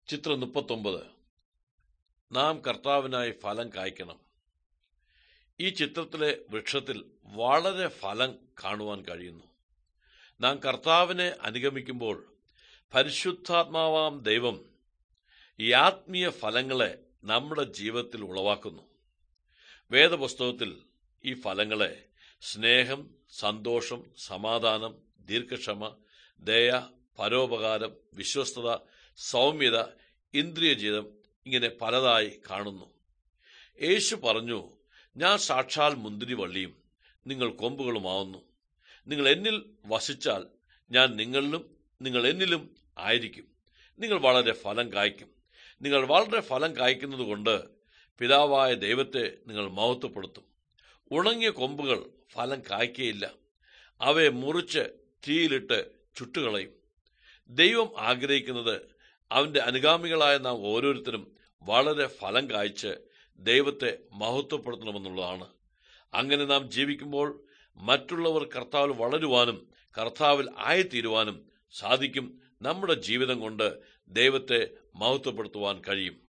ചിത്രം മുപ്പത്തൊമ്പത് നാം കർത്താവിനായി ഫലം കായ്ക്കണം ഈ ചിത്രത്തിലെ വൃക്ഷത്തിൽ വളരെ ഫലം കാണുവാൻ കഴിയുന്നു നാം കർത്താവിനെ അനുഗമിക്കുമ്പോൾ പരിശുദ്ധാത്മാവാം ദൈവം ഈ ആത്മീയ ഫലങ്ങളെ നമ്മുടെ ജീവിതത്തിൽ ഉളവാക്കുന്നു വേദപുസ്തകത്തിൽ ഈ ഫലങ്ങളെ സ്നേഹം സന്തോഷം സമാധാനം ദീർഘക്ഷമ ദയ പരോപകാരം വിശ്വസ്തത സൗമ്യത ഇന്ദ്രിയജിതം ഇങ്ങനെ പലതായി കാണുന്നു യേശു പറഞ്ഞു ഞാൻ സാക്ഷാൽ മുന്തിരി വള്ളിയും നിങ്ങൾ കൊമ്പുകളുമാവുന്നു നിങ്ങൾ എന്നിൽ വസിച്ചാൽ ഞാൻ നിങ്ങളിലും നിങ്ങൾ എന്നിലും ആയിരിക്കും നിങ്ങൾ വളരെ ഫലം കായ്ക്കും നിങ്ങൾ വളരെ ഫലം കായ്ക്കുന്നത് കൊണ്ട് പിതാവായ ദൈവത്തെ നിങ്ങൾ മഹത്വപ്പെടുത്തും ഉണങ്ങിയ കൊമ്പുകൾ ഫലം കായ്ക്കയില്ല അവയെ മുറിച്ച് തീയിലിട്ട് ചുട്ടുകളയും ദൈവം ആഗ്രഹിക്കുന്നത് അവന്റെ അനുഗാമികളായ നാം ഓരോരുത്തരും വളരെ ഫലം കായ്ച്ച് ദൈവത്തെ മഹത്വപ്പെടുത്തണമെന്നുള്ളതാണ് അങ്ങനെ നാം ജീവിക്കുമ്പോൾ മറ്റുള്ളവർ കർത്താവിൽ വളരുവാനും കർത്താവിൽ ആയിത്തീരുവാനും സാധിക്കും നമ്മുടെ ജീവിതം കൊണ്ട് ദൈവത്തെ മഹത്വപ്പെടുത്തുവാൻ കഴിയും